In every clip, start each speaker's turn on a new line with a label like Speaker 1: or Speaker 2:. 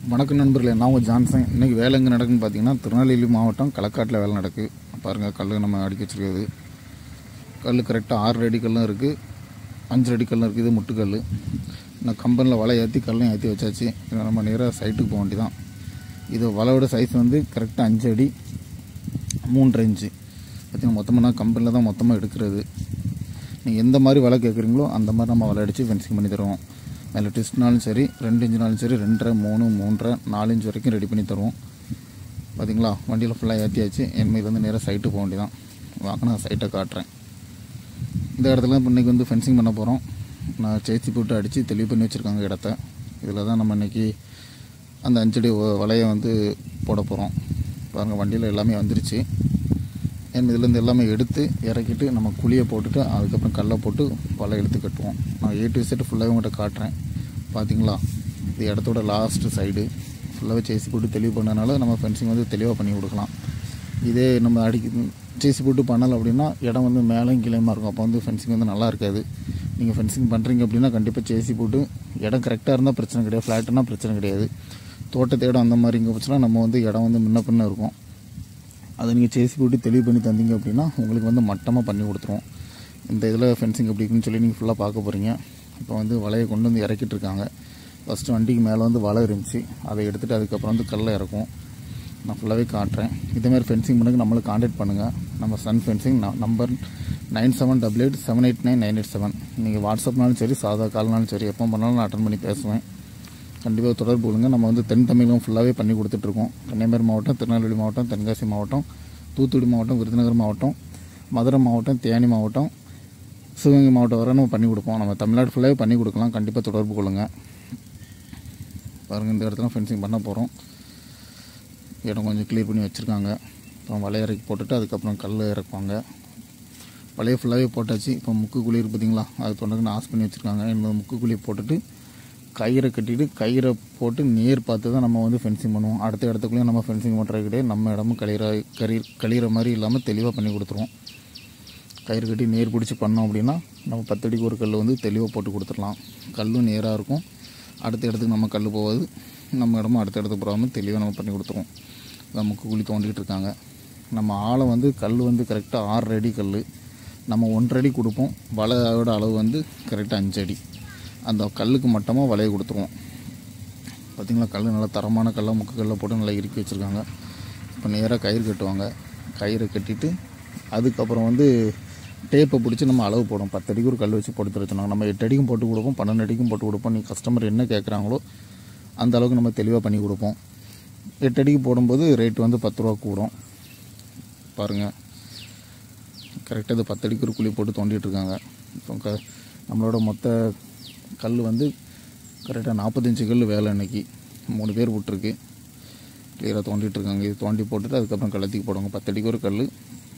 Speaker 1: வணக்கம் நண்பர்களே நான் உங்கள் ஜான்சன் இன்றைக்கி வேலை எங்கே நடக்குன்னு பார்த்தீங்கன்னா திருநெல்வேலி மாவட்டம் களக்காட்டில் வேலை நடக்கு பாருங்கள் கல் நம்ம அடுக்கி வச்சிருக்கிறது கல் கரெக்டாக ஆறு அடி கல்லும் இருக்குது அஞ்சு அடி கல்லும் இருக்குது இது முட்டுக்கல் நான் கம்பெனியில் வலை ஏற்றி கல்லும் ஏற்றி வச்சாச்சு இதை நம்ம நேராக சைட்டுக்கு போக வேண்டியதான் இது வலையோட சைஸ் வந்து கரெக்டாக அஞ்சு அடி மூன்றரை இன்ச்சு பார்த்தீங்கன்னா மொத்தமாக நான் கம்பெனியில் தான் மொத்தமாக எடுக்கிறது நீங்கள் எந்த மாதிரி வலை கேட்குறீங்களோ அந்த மாதிரி நம்ம வலை அடித்து ஃபென்சிங் பண்ணி தருவோம் அதில் டிஸ்ட்னாலும் சரி ரெண்டு இன்ச்சுனாலும் சரி ரெண்டரை மூணு மூன்றரை நாலு இன்ச் வரைக்கும் ரெடி பண்ணி தருவோம் பார்த்தீங்களா வண்டியில் ஃபுல்லாக ஏற்றியாச்சு என்மையில் வந்து நேராக சைட்டு போக வேண்டியதான் வாங்க நான் சைட்டை காட்டுறேன் இந்த இடத்துல இப்போ இன்றைக்கி வந்து ஃபென்சிங் பண்ண போகிறோம் நான் சேச்சி போட்டு அடித்து தெளிவு பண்ணி வச்சுருக்காங்க இடத்த இதில் தான் நம்ம இன்றைக்கி அந்த அஞ்சடி வ- வலையை வந்து போட போகிறோம் பாருங்கள் வண்டியில் எல்லாமே வந்துருச்சு என் இதுலேருந்து எல்லாமே எடுத்து இறக்கிட்டு நம்ம குழியை போட்டுட்டு அதுக்கப்புறம் கல்லை போட்டு வலை இழுத்து கட்டுவோம் நான் ஏ டு செட் ஃபுல்லாக உங்கள்கிட்ட காட்டுறேன் பார்த்தீங்களா இது இடத்தோட லாஸ்ட்டு சைடு ஃபுல்லாகவே சேசி போட்டு தெளிவு பண்ணனால நம்ம ஃபென்சிங் வந்து தெளிவாக பண்ணி கொடுக்கலாம் இதே நம்ம அடிக்க சேசி போட்டு பண்ணலை அப்படின்னா இடம் வந்து மேலேயும் கீழேயுமா இருக்கும் அப்போ வந்து ஃபென்சிங் வந்து நல்லா இருக்காது நீங்கள் ஃபென்சிங் பண்ணுறீங்க அப்படின்னா கண்டிப்பாக சேசி போட்டு இடம் கரெக்டாக இருந்தால் பிரச்சனை கிடையாது ஃப்ளாட்டுனா பிரச்சனை கிடையாது தோட்டத்து இடம் அந்த மாதிரி இங்கே போச்சுன்னா நம்ம வந்து இடம் வந்து முன்ன பின்ன இருக்கும் அதை நீங்கள் சேசி போட்டு தெளிவு பண்ணி தந்தீங்க அப்படின்னா உங்களுக்கு வந்து மட்டமாக பண்ணி கொடுத்துருவோம் இந்த இதில் ஃபென்சிங் எப்படி இருக்குன்னு சொல்லி நீங்கள் ஃபுல்லாக பார்க்க போகிறீங்க இப்போ வந்து வலையை கொண்டு வந்து இறக்கிட்டு இருக்காங்க ஃபஸ்ட்டு வண்டிக்கு மேலே வந்து வலை இருந்துச்சு அதை எடுத்துகிட்டு அதுக்கப்புறம் வந்து கல்லை இறக்கும் நான் ஃபுல்லாகவே காட்டுறேன் இதேமாதிரி ஃபென்சிங் பண்ணுங்க நம்மளை காண்டாக்ட் பண்ணுங்கள் நம்ம sun fencing number nine seven double eight seven eight nine nine eight seven நீங்கள் வாட்ஸ்அப்னாலும் சரி சாதா கால்னாலும் சரி எப்போ பண்ணாலும் நான் அட்டன் பண்ணி பேசுவேன் கண்டிப்பாக தொடர்பு கொள்ளுங்க நம்ம வந்து தென் தமிழகம் ஃபுல்லாகவே பண்ணி கொடுத்துட்ருக்கோம் கன்னியாகுமரி மாவட்டம் திருநெல்வேலி மாவட்டம் தென்காசி மாவட்டம் தூத்துக்குடி மாவட்டம் விருதுநகர் மாவட்டம் மதுரை மாவட்டம் தேனி மாவட்டம் சிவகங்கை மாவட்டம் வரை நம்ம பண்ணி கொடுப்போம் நம்ம தமிழ்நாடு ஃபுல்லாகவே பண்ணி கொடுக்கலாம் கண்டிப்பாக தொடர்பு கொள்ளுங்கள் பாருங்கள் இந்த இடத்துல ஃபென்சிங் பண்ண போகிறோம் இடம் கொஞ்சம் க்ளியர் பண்ணி வச்சுருக்காங்க அப்புறம் வலை இறக்கி போட்டுட்டு அதுக்கப்புறம் கல் இறக்குவாங்க வலையை ஃபுல்லாகவே போட்டாச்சு இப்போ முக்கு குழி இருக்கு பார்த்தீங்களா அது தொண்டக்குன்னு ஆஸ் பண்ணி வச்சுருக்காங்க இந்த முக்கு குழியை போட்டுட்டு கயிறை கட்டிட்டு கயிறை போட்டு நேர் பார்த்து தான் நம்ம வந்து ஃபென்சிங் பண்ணுவோம் அடுத்த இடத்துக்குள்ளேயும் நம்ம ஃபென்சிங் பண்ணுறது கிடையாது நம்ம இடமும் கழிற கறி கழிகிற மாதிரி இல்லாமல் தெளிவாக பண்ணி கொடுத்துருவோம் கயிறு கட்டி நேர் பிடிச்சி பண்ணோம் அப்படின்னா நம்ம பத்தடிக்கு ஒரு கல் வந்து தெளிவாக போட்டு கொடுத்துடலாம் கல்லும் நேராக இருக்கும் அடுத்த இடத்துக்கு நம்ம கல் போகாது நம்ம இடமும் அடுத்த இடத்துக்கு போகாமல் தெளிவாக நம்ம பண்ணி கொடுத்துருவோம் இதான் முக்கு குழி தோண்டிகிட்டு இருக்காங்க நம்ம ஆழை வந்து கல் வந்து கரெக்டாக ஆறு அடி கல் நம்ம ஒன்றரை அடி கொடுப்போம் வலையோட அளவு வந்து கரெக்டாக அஞ்சு அடி அந்த கல்லுக்கு மட்டமாக வலையை கொடுத்துருவோம் பார்த்திங்களா கல் நல்லா தரமான கல்லாக முக்கு கல்லை போட்டு நல்லா இறுக்கி வச்சுருக்காங்க இப்போ நேராக கயிறு கட்டுவாங்க கயிறு கட்டிட்டு அதுக்கப்புறம் வந்து டேப்பை பிடிச்சி நம்ம அளவு போடும் பத்து அடிக்கு ஒரு கல் வச்சு போட்டு தர சொன்னாங்க நம்ம எட்டு அடிக்கும் போட்டு கொடுப்போம் பன்னெண்டு அடிக்கும் போட்டு கொடுப்போம் நீ கஸ்டமர் என்ன கேட்குறாங்களோ அந்த அளவுக்கு நம்ம தெளிவாக பண்ணி கொடுப்போம் எட்டு அடிக்கு போடும்போது ரேட் வந்து பத்து ரூபா கூடும் பாருங்கள் கரெக்டாக இது பத்து அடிக்கு ஒரு குழி போட்டு தோண்டிட்டு இருக்காங்க இப்போ க நம்மளோட மொத்த கல் வந்து கரெக்டாக நாற்பத்தஞ்சு கல் வேலை இன்னைக்கு மூணு பேர் விட்ருக்கு கிளியராக தோண்டிட்டு இருக்காங்க இது தோண்டி போட்டுட்டு அதுக்கப்புறம் கள்ளத்துக்கு போடுவாங்க பத்து அடிக்கு ஒரு கல்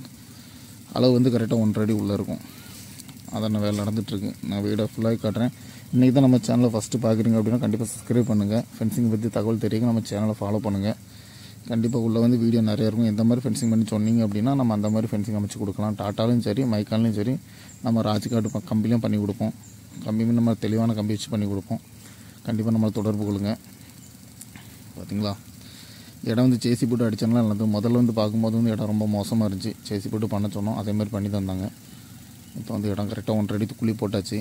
Speaker 1: அளவு வந்து கரெக்டாக ஒன்றரை அடி உள்ளே இருக்கும் அதான் வேலை நடந்துகிட்ருக்கு நான் வீடை ஃபுல்லாக காட்டுறேன் இன்றைக்கி தான் நம்ம சேனலை ஃபஸ்ட்டு பார்க்குறீங்க அப்படின்னா கண்டிப்பாக சப்ஸ்கிரைப் பண்ணுங்கள் ஃபென்சிங் பற்றி தகவல் தெரியுங்க நம்ம சேனலை ஃபாலோ பண்ணுங்கள் கண்டிப்பாக உள்ளே வந்து வீடியோ நிறைய இருக்கும் எந்த மாதிரி ஃபென்சிங் பண்ணி சொன்னீங்க அப்படின்னா நம்ம அந்த மாதிரி ஃபென்சிங் அமைச்சு கொடுக்கலாம் டாட்டாலும் சரி மைக்காலையும் சரி நம்ம ராஜ்காட்டு ப- கம்பிலையும் பண்ணி கொடுப்போம் கம்பியுமே நம்ம தெளிவான கம்பி வச்சு பண்ணி கொடுப்போம் கண்டிப்பாக நம்மளை தொடர்பு கொள்ளுங்க பார்த்தீங்களா இடம் வந்து சேசி போட்டு அடிச்சனால நல்லது முதல்ல வந்து பார்க்கும்போது வந்து இடம் ரொம்ப மோசமாக இருந்துச்சு சேசி போட்டு பண்ண சொன்னோம் அதே மாதிரி பண்ணி தந்தாங்க இப்போ வந்து இடம் கரெக்டாக ஒன்றரை அடி குழி போட்டாச்சு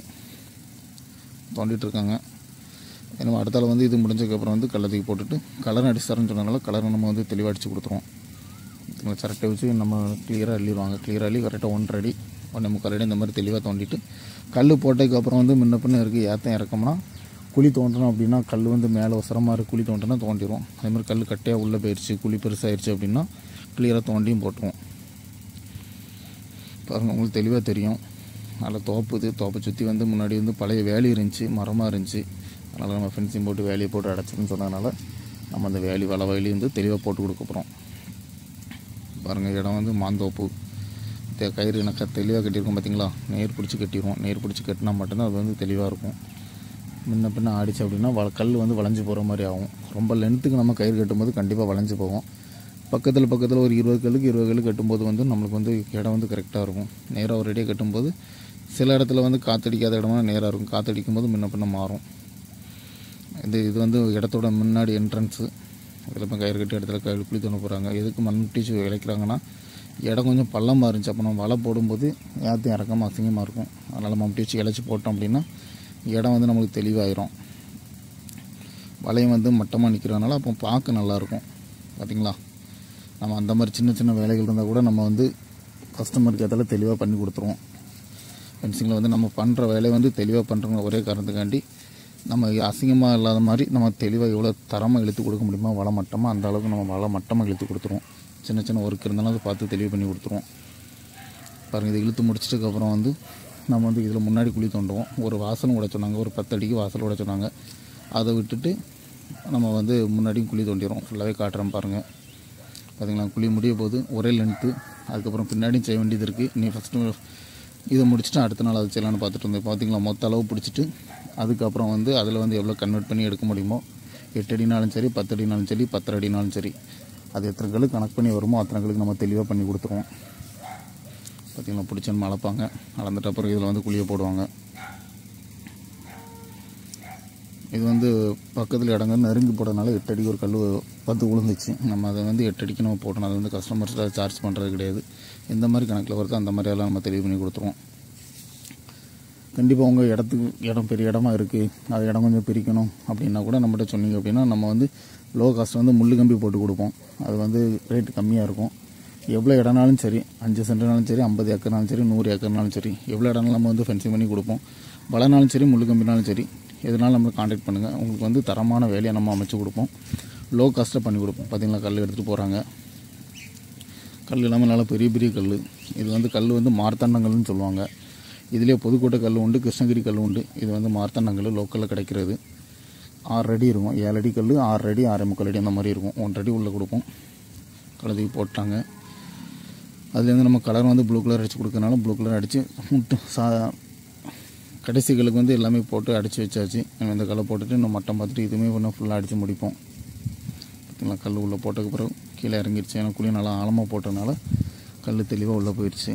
Speaker 1: தோண்டிட்டு இருக்காங்க நம்ம அடுத்தால வந்து இது முடிஞ்சதுக்கப்புறம் வந்து கள்ளத்துக்கு போட்டுட்டு கலர் அடிச்சு தரேன்னு சொன்னதுனால கலரை நம்ம வந்து தெளிவாக அடித்து கொடுத்துருவோம் இதுங்களை சரட்டை வச்சு நம்ம கிளியராக அள்ளிடுவாங்க கிளியராக அள்ளி கரெக்டாக ஒன்றரை அடி ஒன்றே முக்கால் அடி இந்த மாதிரி தெளிவாக தோண்டிட்டு கல் போட்டதுக்கப்புறம் வந்து முன்ன பின்ன இருக்குது ஏத்தம் இறக்கம்னா குழி தோண்டணும் அப்படின்னா கல் வந்து மேலே உசரமாக இருக்கு குழி தோண்டினா தோண்டிடுவோம் அதே மாதிரி கல் கட்டையாக உள்ளே போயிடுச்சு குழி பெருசாகிடுச்சு அப்படின்னா கிளியராக தோண்டியும் போட்டுருவோம் பாருங்கள் உங்களுக்கு தெளிவாக தெரியும் நல்லா தோப்புது தோப்பை சுற்றி வந்து முன்னாடி வந்து பழைய வேலி இருந்துச்சு மரமாக இருந்துச்சு அதனால் நம்ம ஃபென்சிங் போட்டு வேலியை போட்டு அடைச்சின்னு சொன்னதுனால நம்ம அந்த வேலி வலை வேலி வந்து தெளிவாக போட்டு கொடுக்க போகிறோம் பாருங்கள் இடம் வந்து மாந்தோப்பு தே- கயிறு எனக்கு தெளிவாக கட்டியிருக்கோம் பார்த்தீங்களா நேர் பிடிச்சி கட்டிடுவோம் நேர் பிடிச்சி கட்டினா மட்டும்தான் அது வந்து தெளிவாக இருக்கும் முன்ன பின்ன ஆடிச்சு அப்படின்னா வ கல் வந்து வளைஞ்சு போகிற மாதிரி ஆகும் ரொம்ப லென்த்துக்கு நம்ம கயிறு கட்டும்போது கண்டிப்பாக வளைஞ்சு போகும் பக்கத்தில் பக்கத்தில் ஒரு இருபது கல்லுக்கு இருபது கல்லு கட்டும்போது வந்து நம்மளுக்கு வந்து இடம் வந்து கரெக்டாக இருக்கும் நேராக ஒரு அடியாக கட்டும்போது சில இடத்துல வந்து காற்றடிக்காத இடமா நேராக இருக்கும் காற்றடிக்கும் போது முன்ன பின்ன மாறும் இது இது வந்து இடத்தோட முன்னாடி என்ட்ரன்ஸு இதில் இப்போ கயிறு கட்டி இடத்துல கயிறு குழி தோண போகிறாங்க எதுக்கு மண் டீச்சு இழைக்கிறாங்கன்னா இடம் கொஞ்சம் பள்ளமாக இருந்துச்சு அப்போ நம்ம வலை போடும்போது ஏற்றையும் இறக்காமல் அசிங்கமாக இருக்கும் அதனால் மம்டி வச்சு இழைச்சி போட்டோம் அப்படின்னா இடம் வந்து நம்மளுக்கு தெளிவாயிரும் வலையும் வந்து மட்டமாக நிற்கிறதுனால அப்போ பார்க்க நல்லாயிருக்கும் பார்த்தீங்களா நம்ம அந்த மாதிரி சின்ன சின்ன வேலைகள் இருந்தால் கூட நம்ம வந்து கஸ்டமருக்கு ஏற்றால தெளிவாக பண்ணி கொடுத்துருவோம் ஃபென்சிங்கில் வந்து நம்ம பண்ணுற வேலையை வந்து தெளிவாக பண்ணுறோங்க ஒரே காரணத்துக்காண்டி நம்ம அசிங்கமாக இல்லாத மாதிரி நம்ம தெளிவாக எவ்வளோ தரமாக இழுத்து கொடுக்க முடியுமோ வலை மட்டமாக அந்த அளவுக்கு நம்ம வலை மட்டமாக இழுத்து கொடுத்துருவோம் சின்ன சின்ன ஒர்க் இருந்தாலும் அதை பார்த்து தெளிவு பண்ணி கொடுத்துருவோம் பாருங்கள் இது இழுத்து முடிச்சிட்டதுக்கப்புறம் வந்து நம்ம வந்து இதில் முன்னாடி குழி தோண்டுவோம் ஒரு வாசல் விட சொன்னாங்க ஒரு பத்து அடிக்கு வாசல் விட சொன்னாங்க அதை விட்டுட்டு நம்ம வந்து முன்னாடியும் குழி தோண்டிடுறோம் ஃபுல்லாகவே காட்டுறோம் பாருங்கள் பார்த்தீங்களா குழி முடிய போது ஒரே லென்த்து அதுக்கப்புறம் பின்னாடியும் செய்ய வேண்டியது இருக்குது நீ ஃபஸ்ட்டு இதை முடிச்சுட்டு அடுத்த நாள் அது செய்யலான்னு பார்த்துட்டு இருந்தேன் பார்த்தீங்களா மொத்த அளவு பிடிச்சிட்டு அதுக்கப்புறம் வந்து அதில் வந்து எவ்வளோ கன்வெர்ட் பண்ணி எடுக்க முடியுமோ எட்டு அடினாலும் சரி பத்து அடினாலும் சரி பத்தரை அடினாலும் சரி அது எத்தனை கல்லு கணக்கு பண்ணி வருமோ அத்தனை கல்லுக்கு நம்ம தெளிவாக பண்ணி கொடுத்துருவோம் பார்த்தீங்களா பிடிச்சன்னு அளப்பாங்க அளந்துட்ட அப்புறம் இதில் வந்து குழியை போடுவாங்க இது வந்து பக்கத்தில் இடங்க நெருங்கி போடுறதுனால எட்டு அடிக்கு ஒரு கல் பத்து விழுந்துச்சு நம்ம அதை வந்து எட்டு அடிக்கு நம்ம போட்டோம் அதை வந்து கஸ்டமர்ஸில் சார்ஜ் பண்ணுறது கிடையாது எந்த மாதிரி கணக்கில் வருதோ அந்த மாதிரி எல்லாம் நம்ம தெளிவு பண்ணி கொடுத்துருவோம் கண்டிப்பாக உங்கள் இடத்துக்கு இடம் பெரிய இடமா இருக்குது அது இடம் கொஞ்சம் பிரிக்கணும் அப்படின்னா கூட நம்மகிட்ட சொன்னீங்க அப்படின்னா நம்ம வந்து லோ காஸ்ட் வந்து முள்ளு கம்பி போட்டு கொடுப்போம் அது வந்து ரேட்டு கம்மியாக இருக்கும் எவ்வளோ இடம்னாலும் சரி அஞ்சு சென்ட்னாலும் சரி ஐம்பது ஏக்கர்னாலும் சரி நூறு ஏக்கர்னாலும் சரி எவ்வளோ இடம்னாலும் நம்ம வந்து ஃபென்சிங் பண்ணி கொடுப்போம் வலைனாலும் சரி முள்ளு கம்பினாலும் சரி எதுனாலும் நம்மளை காண்டாக்ட் பண்ணுங்கள் உங்களுக்கு வந்து தரமான வேலையை நம்ம அமைச்சு கொடுப்போம் லோ காஸ்ட்டில் பண்ணி கொடுப்போம் பார்த்தீங்களா கல் எடுத்துகிட்டு போகிறாங்க கல் இல்லாமல் நல்லா பெரிய பெரிய கல் இது வந்து கல் வந்து மார்த்தாண்டங்கல்னு சொல்லுவாங்க இதுலேயே புதுக்கோட்டை கல் உண்டு கிருஷ்ணகிரி கல் உண்டு இது வந்து மார்த்தாண்டங்கல் லோக்கலில் கிடைக்கிறது ஆறு அடி இருக்கும் ஏழு அடி கல் ஆறு அடி ஆறு முக்கால் அடி அந்த மாதிரி இருக்கும் ஒன்றரை அடி உள்ளே கொடுப்போம் கழுதி போட்டாங்க அதுலேருந்து நம்ம கலர் வந்து ப்ளூ கலர் அடித்து கொடுக்கறனால ப்ளூ கலர் அடித்து முட்டு சா கடைசி கல்லுக்கு வந்து எல்லாமே போட்டு அடித்து வச்சாச்சு நம்ம இந்த கல்லை போட்டுட்டு இன்னும் மட்டம் பார்த்துட்டு இதுவுமே ஒன்றும் ஃபுல்லாக அடித்து முடிப்போம் பார்த்தீங்களா கல் உள்ளே போட்டதுக்கு பிறகு கீழே இறங்கிடுச்சு ஏன்னா குழி நல்லா ஆழமாக போட்டதுனால கல் தெளிவாக உள்ளே போயிடுச்சு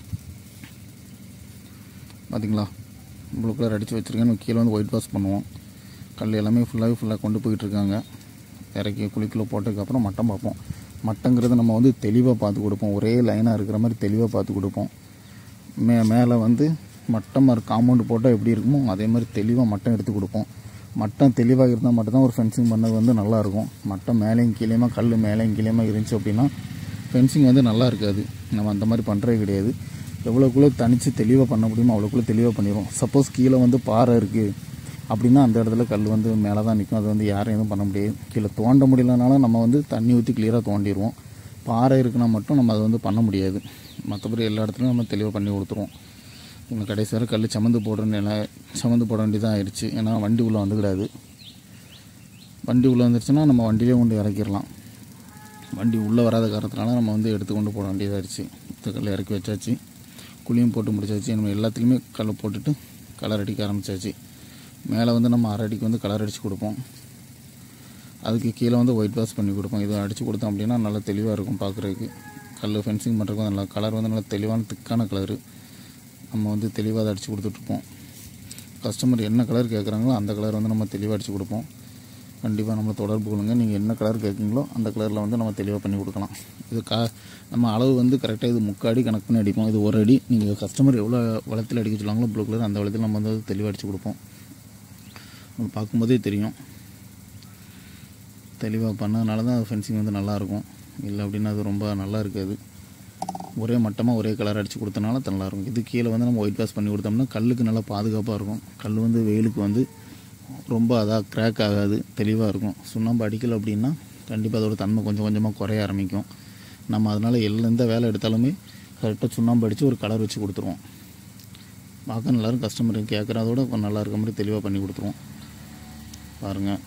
Speaker 1: பார்த்தீங்களா ப்ளூ கலர் அடித்து வச்சுருக்கேன் கீழே வந்து ஒயிட் வாஷ் பண்ணுவோம் கல் எல்லாமே ஃபுல்லாகவே ஃபுல்லாக கொண்டு போயிட்டு இருக்காங்க இறக்கி குழிக்குள்ளே போட்டதுக்கப்புறம் மட்டம் பார்ப்போம் மட்டங்கிறத நம்ம வந்து தெளிவாக பார்த்து கொடுப்போம் ஒரே லைனாக இருக்கிற மாதிரி தெளிவாக பார்த்து கொடுப்போம் மே மேலே வந்து மட்டம் காம்பவுண்டு போட்டால் எப்படி இருக்குமோ அதே மாதிரி தெளிவாக மட்டம் எடுத்து கொடுப்போம் மட்டம் தெளிவாக இருந்தால் மட்டும்தான் ஒரு ஃபென்சிங் பண்ணது வந்து நல்லாயிருக்கும் மட்டம் மேலேயும் கீழேயுமா கல் மேலேயும் கீழேயுமா இருந்துச்சு அப்படின்னா ஃபென்சிங் வந்து நல்லா இருக்காது நம்ம அந்த மாதிரி பண்ணுறதே கிடையாது எவ்வளோக்குள்ளே தனித்து தெளிவாக பண்ண முடியுமோ அவ்வளோக்குள்ளே தெளிவாக பண்ணிடுவோம் சப்போஸ் கீழே வந்து பாறை இருக்குது அப்படின்னா அந்த இடத்துல கல் வந்து மேலே தான் நிற்கும் அது வந்து யாரும் எதுவும் பண்ண முடியாது கீழே தோண்ட முடியலனாலும் நம்ம வந்து தண்ணி ஊற்றி கிளியராக தோண்டிடுவோம் பாறை இருக்குன்னா மட்டும் நம்ம அதை வந்து பண்ண முடியாது மற்றபடி எல்லா இடத்துலையும் நம்ம தெளிவாக பண்ணி கொடுத்துருவோம் இவங்க கடைசி வரை கல் சமந்து போடுற நிலை சமந்து போட வேண்டியதாக ஆயிடுச்சு ஏன்னா வண்டி உள்ளே வந்துக்கிடாது வண்டி உள்ளே வந்துருச்சுன்னா நம்ம வண்டியிலே கொண்டு இறக்கிடலாம் வண்டி உள்ளே வராத காரணத்தினால நம்ம வந்து எடுத்து கொண்டு போட வேண்டியதாகிடுச்சு இந்த கல் இறக்கி வச்சாச்சு குழியும் போட்டு முடிச்சாச்சு நம்ம எல்லாத்துலேயுமே கல் போட்டுட்டு கலர் அடிக்க ஆரம்பிச்சாச்சு மேலே வந்து நம்ம அரை அடிக்கு வந்து கலர் அடித்து கொடுப்போம் அதுக்கு கீழே வந்து ஒயிட் வாஷ் பண்ணி கொடுப்போம் இது அடித்து கொடுத்தோம் அப்படின்னா நல்லா தெளிவாக இருக்கும் பார்க்குறதுக்கு கல் ஃபென்சிங் பண்ணுறதுக்கு வந்து நல்லா கலர் வந்து நல்லா தெளிவான திக்கான கலரு நம்ம வந்து தெளிவாக அதை அடித்து கொடுத்துட்ருப்போம் கஸ்டமர் என்ன கலர் கேட்குறாங்களோ அந்த கலர் வந்து நம்ம தெளிவாக அடித்து கொடுப்போம் கண்டிப்பாக நம்மளை தொடர்பு கொள்ளுங்க நீங்கள் என்ன கலர் கேட்குறீங்களோ அந்த கலரில் வந்து நம்ம தெளிவாக பண்ணி கொடுக்கலாம் இது கா நம்ம அளவு வந்து கரெக்டாக இது முக்காடி கணக்கு பண்ணி அடிப்போம் இது ஒரு அடி நீங்கள் கஸ்டமர் எவ்வளோ வளத்தில் அடிக்க சொல்லுவாங்களோ ப்ளூ கலர் அந்த வளத்தில் நம்ம வந்து தெளிவாக அடித்து கொடுப்போம் உங்களுக்கு பார்க்கும்போதே தெரியும் தெளிவாக பண்ணதுனால தான் ஃபென்சிங் வந்து நல்லாயிருக்கும் இல்லை அப்படின்னா அது ரொம்ப நல்லா இருக்காது ஒரே மட்டமாக ஒரே கலர் அடித்து கொடுத்தனால நல்லாயிருக்கும் இது கீழே வந்து நம்ம ஒயிட் வாஷ் பண்ணி கொடுத்தோம்னா கல்லுக்கு நல்லா பாதுகாப்பாக இருக்கும் கல் வந்து வெயிலுக்கு வந்து ரொம்ப அதாக கிராக் ஆகாது தெளிவாக இருக்கும் சுண்ணாம்பு அடிக்கலை அப்படின்னா கண்டிப்பாக அதோட தன்மை கொஞ்சம் கொஞ்சமாக குறைய ஆரம்பிக்கும் நம்ம அதனால் எல்லாம் எந்த வேலை எடுத்தாலுமே கரெக்டாக சுண்ணாம்பு அடித்து ஒரு கலர் வச்சு கொடுத்துருவோம் பார்க்க நல்லாயிருக்கும் கஸ்டமர் கேட்குறதோட கொஞ்சம் நல்லா இருக்க மாதிரி தெளிவாக பண்ணி கொடுத்துருவோம் பாருங்கள்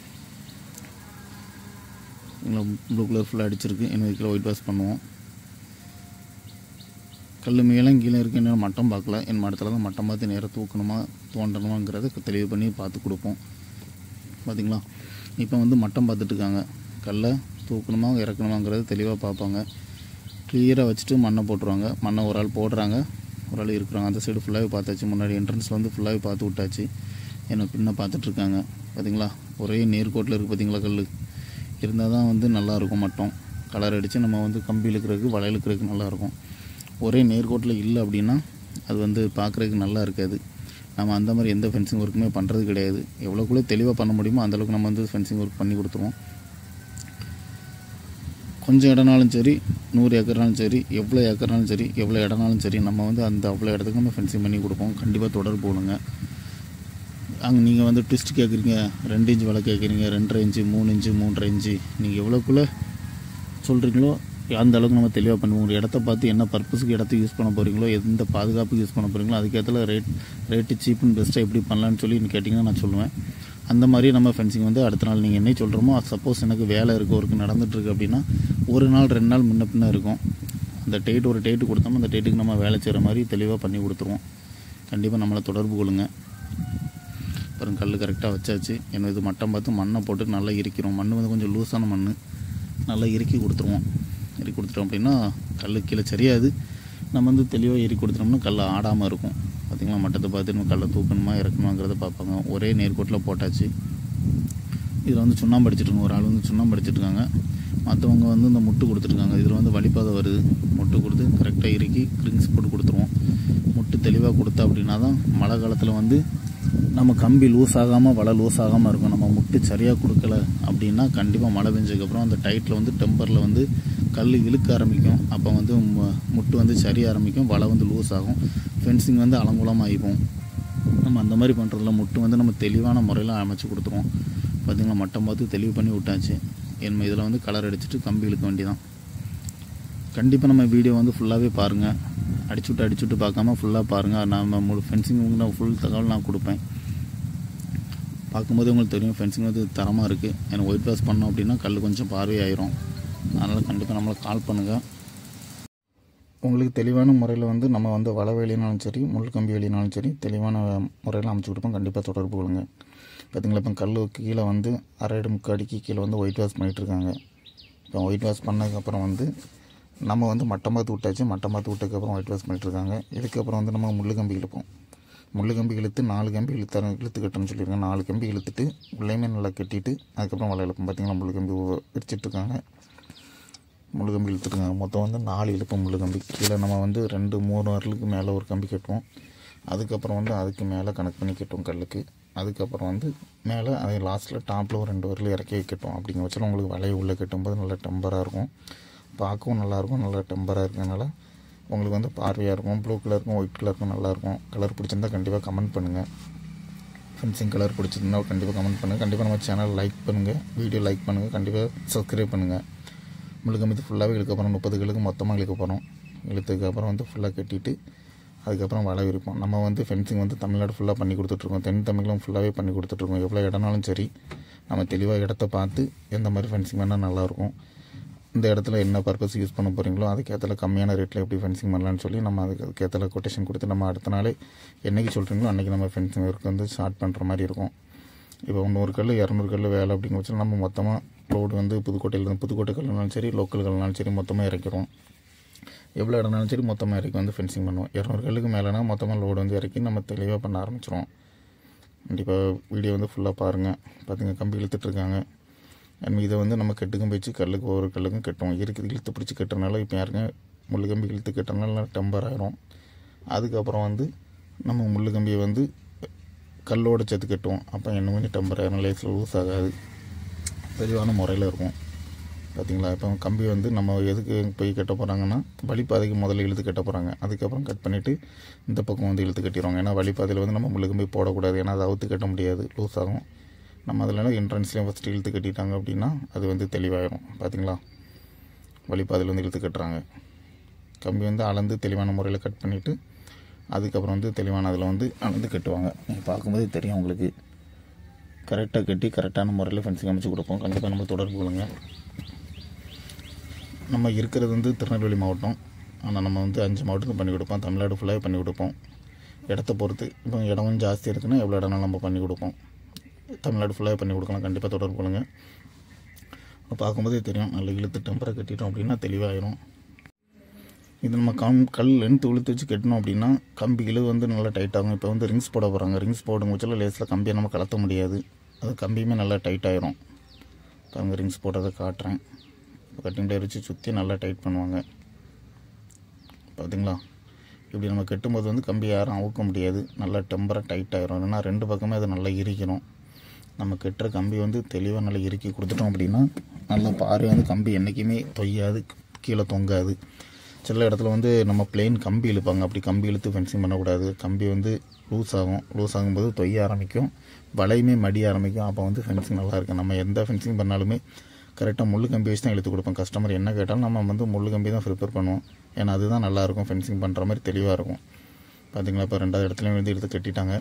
Speaker 1: இங்கே ப்ளூ கலர் ஃபுல்லாக அடிச்சிருக்கு இன்னும் கீழே ஒயிட் வாஷ் பண்ணுவோம் கல் மேலே கீழே இருக்கு என்ன மட்டம் பார்க்கல என் மட்டத்தில் தான் மட்டம் பார்த்து நேராக தூக்கணுமா தோண்டணுமாங்கிறத தெளிவு பண்ணி பார்த்து கொடுப்போம் பார்த்தீங்களா இப்போ வந்து மட்டம் பார்த்துட்டு இருக்காங்க கல்லை தூக்கணுமா இறக்கணுமாங்கிறத தெளிவாக பார்ப்பாங்க கிளியராக வச்சுட்டு மண்ணை போட்டுருவாங்க மண்ணை ஒரு ஆள் போடுறாங்க ஒரு ஆள் இருக்கிறாங்க அந்த சைடு ஃபுல்லாகவே பார்த்தாச்சு முன்னாடி என்ட்ரன்ஸில் வந்து ஃபுல்லாகவே பார்த்து விட்டாச்சு என்ன பின்ன பார்த்துட்ருக்காங்க பார்த்தீங்களா ஒரே நேர்கோட்டில் இருக்குது பார்த்தீங்களா கல் இருந்தால் தான் வந்து நல்லா இருக்கும் மட்டம் கலர் அடித்து நம்ம வந்து கம்பி இழுக்கிறதுக்கு வலை இழுக்கிறதுக்கு நல்லாயிருக்கும் ஒரே நேர்கோட்டில் இல்லை அப்படின்னா அது வந்து பார்க்குறதுக்கு நல்லா இருக்காது நம்ம அந்த மாதிரி எந்த ஃபென்சிங் ஒர்க்குமே பண்ணுறது கிடையாது எவ்வளோக்குள்ளே தெளிவாக பண்ண முடியுமோ அந்தளவுக்கு நம்ம வந்து ஃபென்சிங் ஒர்க் பண்ணி கொடுத்துருவோம் கொஞ்சம் இடம்னாலும் சரி நூறு ஏக்கர்னாலும் சரி எவ்வளோ ஏக்கர்னாலும் சரி எவ்வளோ இடம்னாலும் சரி நம்ம வந்து அந்த அவ்வளோ இடத்துக்கு நம்ம ஃபென்சிங் பண்ணி கொடுப்போம் கண்டிப்பாக தொடர்பு போடுங்க அங்கே நீங்கள் வந்து ட்விஸ்ட் கேட்குறீங்க ரெண்டு இன்ச்சு வலை கேட்குறீங்க ரெண்டரை இன்ச்சு மூணு இன்ச்சு மூன்றரை இன்ச்சு நீங்கள் எவ்வளோக்குள்ளே சொல்கிறீங்களோ அந்த அளவுக்கு நம்ம தெளிவாக பண்ணுவோம் ஒரு இடத்த பார்த்து என்ன பர்பஸுக்கு இடத்த யூஸ் பண்ண போகிறீங்களோ எந்த பாதுகாப்புக்கு யூஸ் பண்ண போகிறீங்களோ அதுக்கேற்ற ரேட் ரேட்டு சீப் அண்ட் பெஸ்ட்டாக எப்படி பண்ணலான்னு சொல்லி நீங்கள் கேட்டிங்கன்னா நான் சொல்லுவேன் அந்த மாதிரி நம்ம ஃபென்சிங் வந்து அடுத்த நாள் நீங்கள் என்ன சொல்கிறோமோ சப்போஸ் எனக்கு வேலை இருக்குது ஒர்க்கு நடந்துகிட்ருக்கு அப்படின்னா ஒரு நாள் ரெண்டு நாள் முன்ன பின்ன இருக்கும் அந்த டேட் ஒரு டேட்டு கொடுத்தோம் அந்த டேட்டுக்கு நம்ம வேலை செய்கிற மாதிரி தெளிவாக பண்ணி கொடுத்துருவோம் கண்டிப்பாக நம்மளை தொடர்பு கொள்ளுங்க அப்புறம் கல் கரெக்டாக வச்சாச்சு என்ன இது மட்டம் பார்த்து மண்ணை போட்டு நல்லா இரிக்கிறோம் மண் வந்து கொஞ்சம் லூஸான மண் நல்லா இறுக்கி கொடுத்துருவோம் இறுக்கி கொடுத்துட்டோம் அப்படின்னா கல் கீழே சரியாது நம்ம வந்து தெளிவாக இறுக்கி கொடுத்துட்டோம்னா கல் ஆடாமல் இருக்கும் பார்த்திங்களா மட்டத்தை பார்த்து நம்ம கல்லை தூக்கணுமா இறக்கணுங்கிறத பார்ப்பாங்க ஒரே நேர்கோட்டில் போட்டாச்சு இதில் வந்து சுண்ணாம்பு அடிச்சிட்ருங்க ஒரு ஆள் வந்து சுண்ணாம்பு அடிச்சிட்ருக்காங்க மற்றவங்க வந்து இந்த முட்டு கொடுத்துருக்காங்க இதில் வந்து வழிபாதை வருது முட்டு கொடுத்து கரெக்டாக இறுக்கி க்ரிங்ஸ் போட்டு கொடுத்துருவோம் முட்டு தெளிவாக கொடுத்தா அப்படின்னா தான் மழை காலத்தில் வந்து நம்ம கம்பி லூஸ் ஆகாமல் வலை லூஸ் ஆகாமல் இருக்கும் நம்ம முட்டு சரியாக கொடுக்கல அப்படின்னா கண்டிப்பாக மழை பெஞ்சதுக்கப்புறம் அந்த டைட்டில் வந்து டெம்பரில் வந்து கல் இழுக்க ஆரம்பிக்கும் அப்போ வந்து மு- முட்டு வந்து சரிய ஆரம்பிக்கும் வலை வந்து லூஸ் ஆகும் ஃபென்சிங் வந்து அலங்குலமாக ஆகிப்போம் நம்ம அந்த மாதிரி பண்ணுறதுல முட்டு வந்து நம்ம தெளிவான முறையில் அமைச்சு கொடுத்துருவோம் பார்த்திங்களா மட்டம் பார்த்து தெளிவு பண்ணி விட்டாச்சு என்ன இதில் வந்து கலர் அடிச்சுட்டு கம்பி இழுக்க வேண்டியதான் கண்டிப்பாக நம்ம வீடியோ வந்து ஃபுல்லாகவே பாருங்கள் அடிச்சு விட்டு அடிச்சு விட்டு பார்க்காம ஃபுல்லாக பாருங்கள் நம்ம முழு ஃபென்சிங் நான் ஃபுல் தகவல் நான் கொடுப்பேன் பார்க்கும்போது உங்களுக்கு தெரியும் ஃபென்சிங் வந்து தரமாக இருக்குது எனக்கு ஒயிட் வாஷ் பண்ணோம் அப்படின்னா கல் கொஞ்சம் பார்வையாயிரும் அதனால் கண்டிப்பாக நம்மளை கால் பண்ணுங்கள் உங்களுக்கு தெளிவான முறையில் வந்து நம்ம வந்து வலை வேலினாலும் சரி முள் கம்பி வேலினாலும் சரி தெளிவான முறையில் அமைச்சு கொடுப்போம் கண்டிப்பாக தொடர்பு கொள்ளுங்க பார்த்தீங்களா இப்போ கல் கீழே வந்து அரை அடி முக்கால் அடிக்கு கீழே வந்து ஒயிட் வாஷ் பண்ணிகிட்டு இருக்காங்க இப்போ ஒயிட் வாஷ் பண்ணதுக்கப்புறம் வந்து நம்ம வந்து மட்டம் பார்த்து விட்டாச்சு மட்டம் பார்த்து விட்டதுக்கப்புறம் ஒயிட் வாஷ் பண்ணிட்டு இருக்காங்க இதுக்கப்புறம் வந்து நம்ம முள்ளு கம்பி இழுப்போம் முள்ளு கம்பி இழுத்து நாலு கம்பி இழுத்த இழுத்து கட்டணும்னு சொல்லியிருக்காங்க நாலு கம்பி இழுத்துட்டு உள்ளேயுமே நல்லா கட்டிட்டு அதுக்கப்புறம் வலை இழுப்போம் பார்த்தீங்களா முள்ளு கம்பி விரிச்சிட்டு இருக்காங்க முள்ளு கம்பி இழுத்துருக்காங்க மொத்தம் வந்து நாலு இழுப்போம் முள்ளு கம்பி கீழே நம்ம வந்து ரெண்டு மூணு வரலுக்கு மேலே ஒரு கம்பி கட்டுவோம் அதுக்கப்புறம் வந்து அதுக்கு மேலே கனெக்ட் பண்ணி கட்டுவோம் கல்லுக்கு அதுக்கப்புறம் வந்து மேலே அது லாஸ்ட்டில் டாப்பில் ஒரு ரெண்டு வரல இறக்கி கட்டுவோம் அப்படிங்க வச்சாலும் உங்களுக்கு வலையை உள்ளே கட்டும்போது நல்லா டெம்பராக இருக்கும் பார்க்கவும் நல்லாயிருக்கும் நல்லா டெம்பராக இருக்கனால உங்களுக்கு வந்து பார்வையாக இருக்கும் ப்ளூ கலருக்கும் ஒயிட் கலருக்கும் நல்லாயிருக்கும் கலர் பிடிச்சிருந்தா கண்டிப்பாக கமெண்ட் பண்ணுங்கள் ஃபென்சிங் கலர் பிடிச்சிருந்தா கண்டிப்பாக கமெண்ட் பண்ணுங்கள் கண்டிப்பாக நம்ம சேனல் லைக் பண்ணுங்கள் வீடியோ லைக் பண்ணுங்கள் கண்டிப்பாக சப்ஸ்கிரைப் பண்ணுங்கள் முழுக்க மீது ஃபுல்லாகவே இழுக்க போகிறோம் முப்பது கிலோக்கு மொத்தமாக இழுக்க போகிறோம் இழுத்ததுக்கப்புறம் வந்து ஃபுல்லாக கட்டிட்டு அதுக்கப்புறம் வலை விரிப்போம் நம்ம வந்து ஃபென்சிங் வந்து தமிழ்நாடு ஃபுல்லாக பண்ணி கொடுத்துட்ருக்கோம் தென் தமிழும் ஃபுல்லாகவே பண்ணி கொடுத்துட்ருக்கோம் எவ்வளோ இடம்னாலும் சரி நம்ம தெளிவாக இடத்த பார்த்து எந்த மாதிரி ஃபென்சிங் பண்ணால் நல்லாயிருக்கும் இந்த இடத்துல என்ன பர்பஸ் யூஸ் பண்ண போகிறீங்களோ அதுக்கேற்ற கம்மியான ரேட்டில் எப்படி ஃபென்சிங் பண்ணலாம்னு சொல்லி நம்ம அதுக்கு அதுக்கேற்ற கொட்டேஷன் கொடுத்து நம்ம அடுத்த நாளே என்னைக்கு சொல்கிறீங்களோ அன்றைக்கி நம்ம ஃபென்சிங் ஒர்க் வந்து ஸ்டார்ட் பண்ணுற மாதிரி இருக்கும் இப்போ நூறு கல் இரநூறு கல் வேலை அப்படிங்கிற பட்சத்தில் நம்ம மொத்தமாக லோடு வந்து புதுக்கோட்டையிலேருந்து புதுக்கோட்டை கல்லுனாலும் சரி லோக்கல் கல்லுனாலும் சரி மொத்தமாக இறக்கிறோம் எவ்வளோ இடம்னாலும் சரி மொத்தமாக இறக்கி வந்து ஃபென்சிங் பண்ணுவோம் இரநூறு கல்லுக்கு மேலேனா மொத்தமாக லோடு வந்து இறக்கி நம்ம தெளிவாக பண்ண ஆரம்பிச்சிருவோம் கண்டிப்பாக வீடியோ வந்து ஃபுல்லாக பாருங்கள் பார்த்துங்க கம்பி இழுத்துட்ருக்காங்க அண்ட் இதை வந்து நம்ம கெட்டுக்கும் வச்சு கல்லுக்கு ஒவ்வொரு கல்லுக்கும் கட்டுவோம் இருக்குது இழுத்து பிடிச்சி கட்டுறனால இப்போ யாருங்க முள்ளு கம்பி இழுத்து கட்டுறனால டெம்பர் ஆயிரும் அதுக்கப்புறம் வந்து நம்ம முள்ளு கம்பியை வந்து கல்லோட சேர்த்து கட்டுவோம் அப்போ இன்னும் கொஞ்சம் டெம்பர் ஆயிரும் லேஸில் லூஸ் ஆகாது தெளிவான முறையில் இருக்கும் பார்த்தீங்களா இப்போ கம்பி வந்து நம்ம எதுக்கு போய் கட்ட போகிறாங்கன்னா வழிப்பாதைக்கு முதல்ல இழுத்து கட்ட போகிறாங்க அதுக்கப்புறம் கட் பண்ணிவிட்டு இந்த பக்கம் வந்து இழுத்து கட்டிடுவாங்க ஏன்னா வழிப்பாதையில் வந்து நம்ம முள்ளு கம்பி போடக்கூடாது ஏன்னா அதை அவுத்து கட்ட முடியாது லூஸ் ஆகும் நம்ம அதில் என்ட்ரன்ஸ்லேயும் ஃபஸ்ட்டு இழுத்து கட்டிட்டாங்க அப்படின்னா அது வந்து தெளிவாயிரும் பார்த்தீங்களா வழிப்பாதையில் வந்து இழுத்து கட்டுறாங்க கம்பி வந்து அளந்து தெளிவான முறையில் கட் பண்ணிவிட்டு அதுக்கப்புறம் வந்து தெளிவான அதில் வந்து அளந்து கட்டுவாங்க நீங்கள் பார்க்கும்போது தெரியும் உங்களுக்கு கரெக்டாக கட்டி கரெக்டான முறையில் ஃபென்சிங் அமைச்சு கொடுப்போம் கண்டிப்பாக நம்ம தொடர்பு கொள்ளுங்க நம்ம இருக்கிறது வந்து திருநெல்வேலி மாவட்டம் ஆனால் நம்ம வந்து அஞ்சு மாவட்டத்துக்கு பண்ணி கொடுப்போம் தமிழ்நாடு ஃபுல்லாகவே பண்ணி கொடுப்போம் இடத்த பொறுத்து இப்போ இடம் கொஞ்சம் ஜாஸ்தி இருக்குன்னா எவ்வளோ இடம்னாலும் நம்ம பண்ணி கொடுப்போம் தமிழ்நாடு ஃபுல்லாகவே பண்ணி கொடுக்கலாம் கண்டிப்பாக தொடர்பு கொள்ளுங்க பார்க்கும்போதே தெரியும் நல்ல இழுத்து டெம்பரை கட்டிட்டோம் அப்படின்னா தெளிவாயிரும் இது நம்ம கம் கல் லென்த் இழுத்து வச்சு கட்டணும் அப்படின்னா கம்பி இழு வந்து நல்லா டைட் ஆகும் இப்போ வந்து ரிங்ஸ் போட போகிறாங்க ரிங்ஸ் போடும் பட்சத்தில் லேஸில் கம்பியை நம்ம கலத்த முடியாது அது கம்பியுமே நல்லா டைட் ஆயிரும் பாருங்க ரிங்ஸ் போட்டதை காட்டுறேன் கட்டிங் டயர் வச்சு சுற்றி நல்லா டைட் பண்ணுவாங்க பார்த்தீங்களா இப்படி நம்ம கட்டும்போது வந்து கம்பி யாரும் அவுக்க முடியாது நல்லா டெம்பராக டைட் ஆயிரும் இல்லைன்னா ரெண்டு பக்கமே அது நல்லா இரிக்கணும் நம்ம கட்டுற கம்பி வந்து தெளிவாக நல்லா இறுக்கி கொடுத்துட்டோம் அப்படின்னா நல்லா பாரு வந்து கம்பி என்றைக்குமே தொய்யாது கீழே தொங்காது சில இடத்துல வந்து நம்ம பிளெயின் கம்பி இழுப்பாங்க அப்படி கம்பி இழுத்து ஃபென்சிங் பண்ணக்கூடாது கம்பி வந்து லூஸ் ஆகும் லூஸ் ஆகும்போது தொய்ய ஆரம்பிக்கும் வலையுமே மடிய ஆரம்பிக்கும் அப்போ வந்து ஃபென்சிங் நல்லா இருக்கும் நம்ம எந்த ஃபென்சிங் பண்ணாலுமே கரெக்டாக முள்ளு கம்பி வச்சு தான் இழுத்து கொடுப்போம் கஸ்டமர் என்ன கேட்டாலும் நம்ம வந்து முள்ளு கம்பி தான் ப்ரிப்பேர் பண்ணுவோம் ஏன்னா அதுதான் நல்லாயிருக்கும் ஃபென்சிங் பண்ணுற மாதிரி தெளிவாக இருக்கும் பார்த்தீங்களா இப்போ ரெண்டாவது இடத்துலையும் வந்து எடுத்து கட்டிட்டாங்க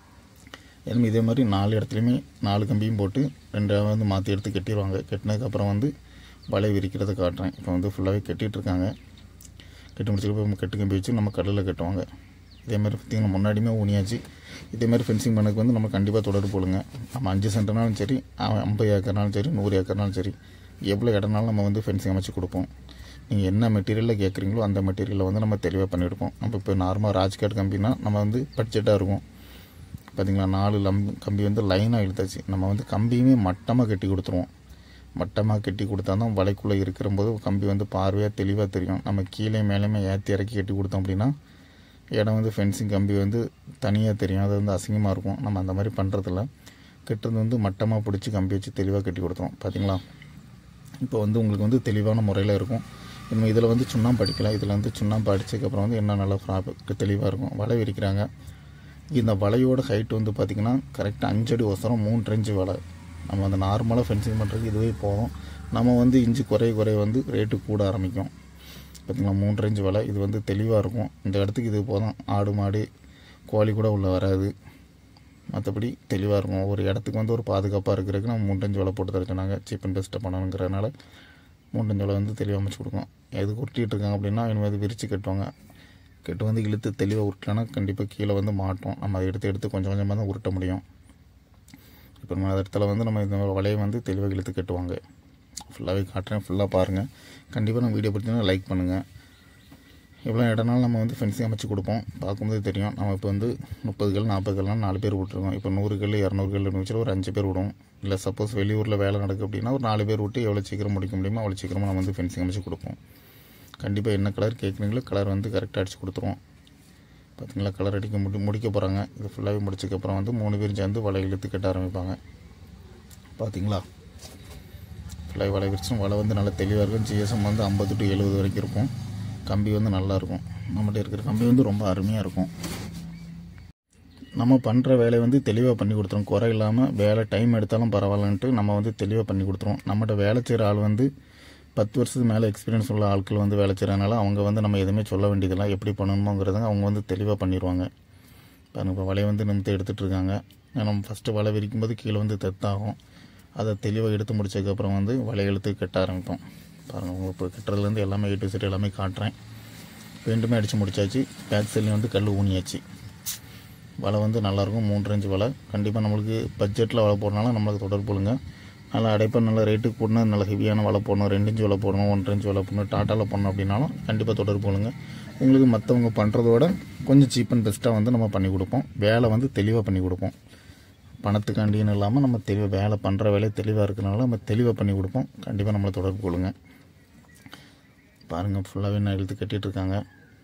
Speaker 1: எதுவுமே இதே மாதிரி நாலு இடத்துலையுமே நாலு கம்பியும் போட்டு ரெண்டாவது வந்து மாற்றி எடுத்து கட்டிடுவாங்க கட்டினதுக்கப்புறம் வந்து வலை விரிக்கிறத காட்டுறேன் இப்போ வந்து ஃபுல்லாகவே கட்டிகிட்டு இருக்காங்க கட்டி முடிச்சதுக்கு கட்டு கம்பி வச்சு நம்ம கடலில் கட்டுவாங்க இதே மாதிரி பார்த்திங்கன்னா முன்னாடியுமே ஊனியாச்சு இதே மாதிரி ஃபென்சிங் பண்ணதுக்கு வந்து நம்ம கண்டிப்பாக தொடர்பு போடுங்க நம்ம அஞ்சு சென்ட்னாலும் சரி அவன் ஐம்பது ஏக்கர்னாலும் சரி நூறு ஏக்கர்னாலும் சரி எவ்வளோ இடம்னாலும் நம்ம வந்து ஃபென்சிங் அமைச்சு கொடுப்போம் நீங்கள் என்ன மெட்டீரியலில் கேட்குறீங்களோ அந்த மெட்டீரியலை வந்து நம்ம தெளிவாக பண்ணியிருப்போம் நம்ம இப்போ நார்மலாக ராஜ்காட் கம்பினா நம்ம வந்து பட்ஜெட்டாக இருக்கும் பார்த்திங்களா நாலு லம் கம்பி வந்து லைனாக இழுத்தாச்சு நம்ம வந்து கம்பியுமே மட்டமாக கட்டி கொடுத்துருவோம் மட்டமாக கட்டி கொடுத்தா தான் வலைக்குள்ளே இருக்கிற போது கம்பி வந்து பார்வையாக தெளிவாக தெரியும் நம்ம கீழே மேலேயுமே ஏற்றி இறக்கி கட்டி கொடுத்தோம் அப்படின்னா இடம் வந்து ஃபென்சிங் கம்பி வந்து தனியாக தெரியும் அது வந்து அசிங்கமாக இருக்கும் நம்ம அந்த மாதிரி பண்ணுறதில்ல கட்டுறது வந்து மட்டமாக பிடிச்சி கம்பி வச்சு தெளிவாக கட்டி கொடுத்தோம் பார்த்தீங்களா இப்போ வந்து உங்களுக்கு வந்து தெளிவான முறையில் இருக்கும் இன்னும் இதில் வந்து சுண்ணாம்பு அடிக்கலாம் இதில் வந்து சுண்ணாம்பு அடித்ததுக்கப்புறம் வந்து என்ன நல்லா ப்ராப்பர் தெளிவாக இருக்கும் வலை விரிக்கிறாங்க இந்த வலையோட ஹைட் வந்து பார்த்திங்கன்னா கரெக்டாக அஞ்சடி ஒசரம் மூணு ரெஞ்சு வலை நம்ம அந்த நார்மலாக ஃபென்சிங் பண்ணுறதுக்கு இதுவே போதும் நம்ம வந்து இஞ்சி குறைய குறைய வந்து ரேட்டு கூட ஆரம்பிக்கும் பார்த்திங்களா மூணு ரேஞ்சு வலை இது வந்து தெளிவாக இருக்கும் இந்த இடத்துக்கு இது போதும் ஆடு மாடு கோழி கூட உள்ளே வராது மற்றபடி தெளிவாக இருக்கும் ஒரு இடத்துக்கு வந்து ஒரு பாதுகாப்பாக இருக்கிறதுக்கு நம்ம மூன்றஞ்சு வலை போட்டு தர சொன்னாங்க சீப் அண்ட் பெஸ்ட்டாக பண்ணணுங்கிறதுனால மூன்றஞ்சு வலை வந்து தெளிவாக அமைச்சு கொடுக்கும் எதுக்கு உருட்டிகிட்டு இருக்காங்க அப்படின்னா இனிமேல் விரித்து கட்டுவாங்க கட்டு வந்து இழுத்து தெளிவாக உருட்டலைன்னா கண்டிப்பாக கீழே வந்து மாட்டோம் நம்ம அதை எடுத்து எடுத்து கொஞ்சம் கொஞ்சமாக தான் உருட்ட முடியும் இப்போ நம்ம அந்த இடத்துல வந்து நம்ம இந்த வலையை வந்து தெளிவாக இழுத்து கட்டுவாங்க ஃபுல்லாகவே காட்டுறேன் ஃபுல்லாக பாருங்கள் கண்டிப்பாக நம்ம வீடியோ பிடிச்சிங்கன்னா லைக் பண்ணுங்கள் எவ்வளோ இடம்னாலும் நம்ம வந்து ஃபென்சிங் அமைச்சு கொடுப்போம் பார்க்கும்போது தெரியும் நம்ம இப்போ வந்து முப்பது கல் நாற்பது கல்லாம் நாலு பேர் விட்டுருக்கோம் இப்போ நூறு கல் இரநூறு கல் வச்சு ஒரு அஞ்சு பேர் விடுவோம் இல்லை சப்போஸ் வெளியூரில் வேலை நடக்குது அப்படின்னா ஒரு நாலு பேர் விட்டு எவ்வளோ சீக்கிரம் முடிக்க முடியுமோ அவ்வளோ சீக்கிரமாக நம்ம வந்து ஃபென்சிங் அமைச்சு கொடுப்போம் கண்டிப்பாக என்ன கலர் கேட்குறீங்களோ கலர் வந்து கரெக்டாக அடித்து கொடுத்துருவோம் பார்த்தீங்களா கலர் அடிக்க முடி முடிக்க போகிறாங்க இது ஃபுல்லாகவே முடிச்சதுக்கப்புறம் வந்து மூணு பேரும் சேர்ந்து வலை இழுத்து கட்ட ஆரம்பிப்பாங்க பார்த்தீங்களா ஃபுல்லாக வலை விரிச்சும் வலை வந்து நல்லா தெளிவாக இருக்கும் ஜிஎஸ்எம் வந்து ஐம்பது டு எழுபது வரைக்கும் இருக்கும் கம்பி வந்து நல்லா இருக்கும் நம்மகிட்ட இருக்கிற கம்பி வந்து ரொம்ப அருமையாக இருக்கும் நம்ம பண்ணுற வேலையை வந்து தெளிவாக பண்ணி கொடுத்துருவோம் குறை இல்லாமல் வேலை டைம் எடுத்தாலும் பரவாயில்லன்ட்டு நம்ம வந்து தெளிவாக பண்ணி கொடுத்துருவோம் நம்மகிட்ட வேலை செய்கிற ஆள் வந்து பத்து வருஷத்துக்கு மேலே எக்ஸ்பீரியன்ஸ் உள்ள ஆட்கள் வந்து வேலை செய்கிறனால அவங்க வந்து நம்ம எதுவுமே சொல்ல வேண்டியதில்லை எப்படி பண்ணணுமோங்கிறத அவங்க வந்து தெளிவாக பண்ணிடுவாங்க பாருங்க இப்போ வலையை வந்து நிமித்து எடுத்துகிட்டு இருக்காங்க நம்ம ஃபஸ்ட்டு வலை விரிக்கும் போது கீழே வந்து தெத்தாகும் அதை தெளிவாக எடுத்து முடிச்சதுக்கப்புறம் வந்து வலை இழுத்து கட்ட ஆரம்பிப்போம் பாருங்கள் உங்களுக்கு இப்போ கட்டுறதுலேருந்து எல்லாமே எட்டு சைடு எல்லாமே காட்டுறேன் ரெண்டுமே அடித்து முடிச்சாச்சு பேக் சைட்லேயும் வந்து கல் ஊனியாச்சு வலை வந்து நல்லாயிருக்கும் மூன்று ரேஞ்சு வலை கண்டிப்பாக நம்மளுக்கு பட்ஜெட்டில் வலை போடுறனால நம்மளுக்கு தொடர்பு கொள்ளுங்க நல்லா அடைப்பாக நல்ல ரேட்டுக்கு போடணும் நல்ல ஹெவியான வலை போடணும் ரெண்டு இன்ச்சு வலை போடணும் ஒன்றரை இன்ச்சு வலை போடணும் டாட்டாவில் போடணும் அப்படின்னாலும் கண்டிப்பாக தொடர்பு கொள்ளுங்க உங்களுக்கு மற்றவங்க பண்ணுறதோட கொஞ்சம் சீப் அண்ட் பெஸ்ட்டாக வந்து நம்ம பண்ணி கொடுப்போம் வேலை வந்து தெளிவாக பண்ணி கொடுப்போம் பணத்துக்காண்டின்னு இல்லாமல் நம்ம தெளிவாக வேலை பண்ணுற வேலை தெளிவாக இருக்கிறனால நம்ம தெளிவாக பண்ணி கொடுப்போம் கண்டிப்பாக நம்மளை தொடர்பு கொள்ளுங்க பாருங்கள் ஃபுல்லாகவே நான் இழுத்து கட்டிகிட்டு இருக்காங்க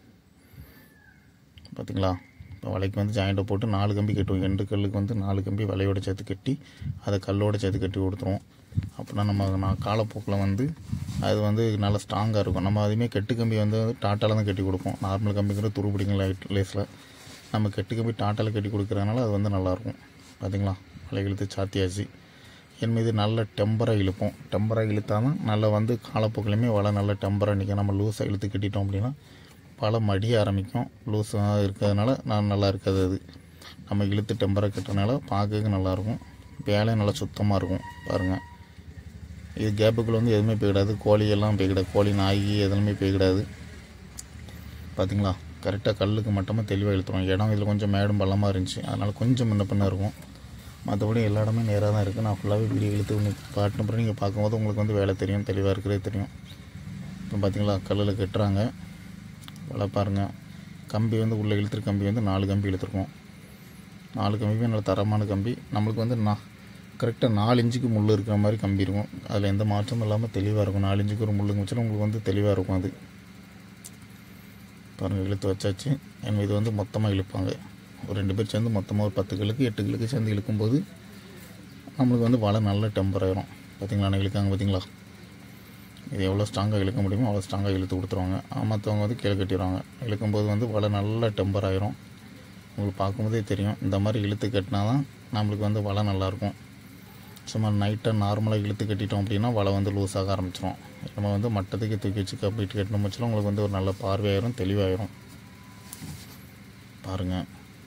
Speaker 1: பார்த்தீங்களா இப்போ வலைக்கு வந்து ஜாயிண்ட்டை போட்டு நாலு கம்பி கட்டுவோம் எண்டு கல்லுக்கு வந்து நாலு கம்பி வலையோட சேர்த்து கட்டி அதை கல்லோட சேர்த்து கட்டி கொடுத்துருவோம் அப்படின்னா நம்ம நான் காலப்போக்கில் வந்து அது வந்து நல்லா ஸ்ட்ராங்காக இருக்கும் நம்ம அதுவுமே கெட்டு கம்பி வந்து டாட்டாவில் தான் கட்டி கொடுப்போம் நார்மல் கம்பிங்கிற துருபிடிங்க லைட் லேஸில் நம்ம கெட்டு கம்பி டாட்டாவில் கட்டி கொடுக்குறதுனால அது வந்து நல்லாயிருக்கும் பார்த்தீங்களா வலை இழுத்து சாத்தியாச்சு என் மீது நல்ல டெம்பராக இழுப்போம் டெம்பராக இழுத்தாதான் நல்லா வந்து காலப்போக்கிலையுமே வலை நல்ல டெம்பராக நிற்கும் நம்ம லூஸாக இழுத்து கட்டிட்டோம் அப்படின்னா வலை மடிய ஆரம்பிக்கும் லூஸாக இருக்கிறதுனால நான் நல்லா இருக்காது அது நம்ம இழுத்து டெம்பராக கட்டுறதுனால பார்க்கறதுக்கு நல்லாயிருக்கும் வேலை நல்லா சுத்தமாக இருக்கும் பாருங்கள் இது கேப்புக்குள்ள வந்து எதுவுமே போய்கிடாது கோழி எல்லாம் போய்கிடாது கோழி நாய் எதுவுமே போய்கிடாது பார்த்தீங்களா கரெக்டாக கல்லுக்கு மட்டுமா தெளிவாக இழுத்துரும் இடம் இதில் கொஞ்சம் மேடும் பள்ளமாக இருந்துச்சு அதனால் கொஞ்சம் முன்ன பின்ன இருக்கும் மற்றபடி எல்லா இடமே நேராக தான் இருக்குது நான் ஃபுல்லாகவே வீடியோ இழுத்து உங்களுக்கு காட்டின பிறகு நீங்கள் பார்க்கும்போது உங்களுக்கு வந்து வேலை தெரியும் தெளிவாக இருக்கிறதே தெரியும் இப்போ பார்த்தீங்களா கல்லில் கட்டுறாங்க வலை பாருங்கள் கம்பி வந்து உள்ளே இழுத்துரு கம்பி வந்து நாலு கம்பி இழுத்துருக்கோம் நாலு கம்பியுமே நல்ல தரமான கம்பி நம்மளுக்கு வந்து நான் கரெக்டாக நாலு இன்ச்சுக்கு முள் இருக்கிற மாதிரி கம்பி இருக்கும் அதில் எந்த மாற்றமும் இல்லாமல் தெளிவாக இருக்கும் நாலு இன்ச்சுக்கு ஒரு முள்ளுங்க வச்சுன்னா உங்களுக்கு வந்து தெளிவாக இருக்கும் அது பாருங்கள் இழுத்து வச்சாச்சு ஏன்னா இது வந்து மொத்தமாக இழுப்பாங்க ஒரு ரெண்டு பேர் சேர்ந்து மொத்தமாக ஒரு பத்து கிழக்கு எட்டு கிழக்கு சேர்ந்து இழுக்கும்போது நம்மளுக்கு வந்து வலை நல்ல டெம்பர் ஆயிரும் பார்த்தீங்களா நான் இழுக்காங்க பார்த்தீங்களா இது எவ்வளோ ஸ்ட்ராங்காக இழுக்க முடியுமோ அவ்வளோ ஸ்ட்ராங்காக இழுத்து கொடுத்துருவாங்க மற்றவங்க வந்து கீழே கட்டிடுவாங்க இழுக்கும்போது வந்து வலை நல்லா டெம்பர் ஆயிரும் உங்களுக்கு பார்க்கும்போதே தெரியும் இந்த மாதிரி இழுத்து கட்டினா தான் நம்மளுக்கு வந்து வலை நல்லாயிருக்கும் சும்மா நைட்டாக நார்மலாக இழுத்து கட்டிட்டோம் அப்படின்னா வலை வந்து லூஸ் ஆக ஆரம்பிச்சிடும் நம்ம வந்து மட்டத்துக்கு தூக்கி வச்சு கப்பிட்டு கட்டணும் வச்சுலாம் உங்களுக்கு வந்து ஒரு நல்ல பார்வையாயிரும் தெளிவாயிரும் பாருங்கள்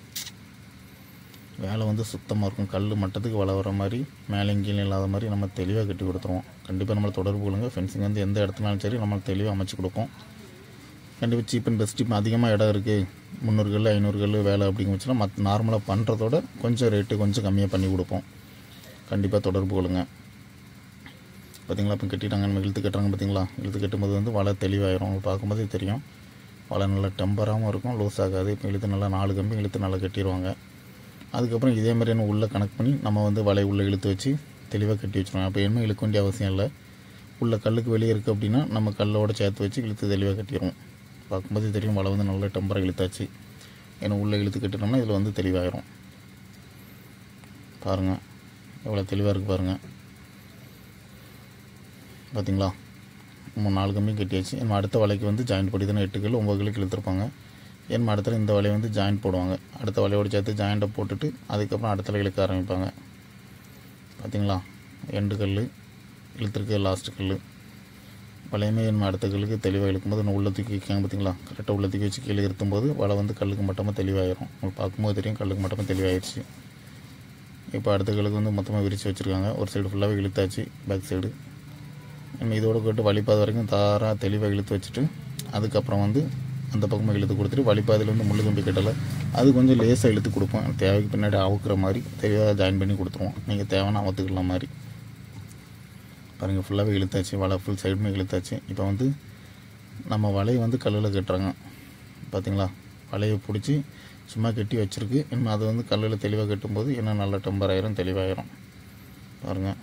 Speaker 1: வேலை வந்து சுத்தமாக இருக்கும் கல் மட்டத்துக்கு வலை வர மாதிரி மேலே கீழே இல்லாத மாதிரி நம்ம தெளிவாக கட்டி கொடுத்துருவோம் கண்டிப்பாக நம்மளை தொடர்பு கொள்ளுங்க ஃபென்சிங் வந்து எந்த இடத்துனாலும் சரி நம்ம தெளிவாக அமைச்சு கொடுப்போம் கண்டிப்பாக சீப் அண்ட் பெஸ்ட் இப்போ அதிகமாக இடம் இருக்குது முந்நூறு கல் ஐநூறு கல் வேலை அப்படிங்க வச்சுன்னா மற்ற நார்மலாக பண்ணுறதோட கொஞ்சம் ரேட்டு கொஞ்சம் கம்மியாக பண்ணி கொடுப்போம் கண்டிப்பாக தொடர்பு கொள்ளுங்க பார்த்தீங்களா இப்போ கட்டிட்டாங்க நம்ம இழுத்து கட்டுறாங்க பார்த்தீங்களா இழுத்து கட்டும்போது வந்து வலை தெளிவாயிரும் உங்களுக்கு பார்க்கும்போதே தெரியும் வலை நல்லா டெம்பராகவும் இருக்கும் லூஸ் ஆகாது இப்போ இழுத்து நல்லா நாலு கம்பி இழுத்து நல்லா கட்டிடுவாங்க அதுக்கப்புறம் இதே மாதிரி என்ன உள்ளே கனெக்ட் பண்ணி நம்ம வந்து வலை உள்ளே இழுத்து வச்சு தெளிவாக கட்டி வச்சுருவோம் அப்போ என்ன இழுக்க வேண்டிய அவசியம் இல்லை உள்ள கல்லுக்கு வெளியே இருக்குது அப்படின்னா நம்ம கல்லோட சேர்த்து வச்சு இழுத்து தெளிவாக கட்டிடுவோம் பார்க்கும்போது தெரியும் வலை வந்து நல்லா டெம்பராக இழுத்தாச்சு ஏன்னா உள்ளே இழுத்து கட்டினோம்னா இதில் வந்து தெளிவாயிரும் பாருங்கள் எவ்வளோ தெளிவாக இருக்குது பாருங்கள் பார்த்தீங்களா மூணு நாலு கம்பியும் கட்டியாச்சு நம்ம அடுத்த வலைக்கு வந்து ஜாயிண்ட் போட்டு தானே எட்டு கிலோ ஒம்பது கிலோ இழுத்துருப்பாங்க என் அடுத்த இந்த வலையை வந்து ஜாயிண்ட் போடுவாங்க அடுத்த வலையோடு சேர்த்து ஜாயிண்ட்டை போட்டுட்டு அதுக்கப்புறம் அடுத்த இழுக்க ஆரம்பிப்பாங்க பார்த்தீங்களா எண்டு கல் இழுத்துருக்கு லாஸ்ட்டு கல் வலையுமே நம்ம அடுத்த கல்லுக்கு தெளிவாக இழுக்கும்போது நான் உள்ள தூக்கி வைக்காங்க பார்த்தீங்களா கரெக்டாக உள்ள தூக்கி வச்சு கீழே இருத்தும்போது வலை வந்து கல்லுக்கு மட்டமாக தெளிவாயிரும் உங்களுக்கு பார்க்கும்போது தெரியும் கல்லுக்கு மட்டமாக தெளிவாயிருச்சு இப்போ அடுத்த கல்லுக்கு வந்து மொத்தமாக விரித்து வச்சுருக்காங்க ஒரு சைடு ஃபுல்லாகவே இழுத்தாச்சு பேக் சைடு நம்ம இதோட போட்டு வழிபாதை வரைக்கும் தாராக தெளிவாக இழுத்து வச்சுட்டு அதுக்கப்புறம் வந்து அந்த பக்கமாக இழுத்து கொடுத்துட்டு வழிபாதையில் வந்து முள்ளு கம்பி கட்டலை அது கொஞ்சம் லேசாக இழுத்து கொடுப்போம் தேவைக்கு பின்னாடி அவுக்கிற மாதிரி தெளிவாக ஜாயின் பண்ணி கொடுத்துருவோம் நீங்கள் தேவைன்னா அவுத்துக்கலாம் மாதிரி பாருங்கள் ஃபுல்லாகவே இழுத்தாச்சு வலை ஃபுல் சைடுமே இழுத்தாச்சு இப்போ வந்து நம்ம வலையை வந்து கல்லில் கட்டுறாங்க பார்த்தீங்களா வலையை பிடிச்சி சும்மா கட்டி வச்சுருக்கு இன்னும் அது வந்து கல்லில் தெளிவாக கட்டும்போது இன்னும் நல்ல டெம்பர் ஆயிரும் தெளிவாயிரும் பாருங்கள்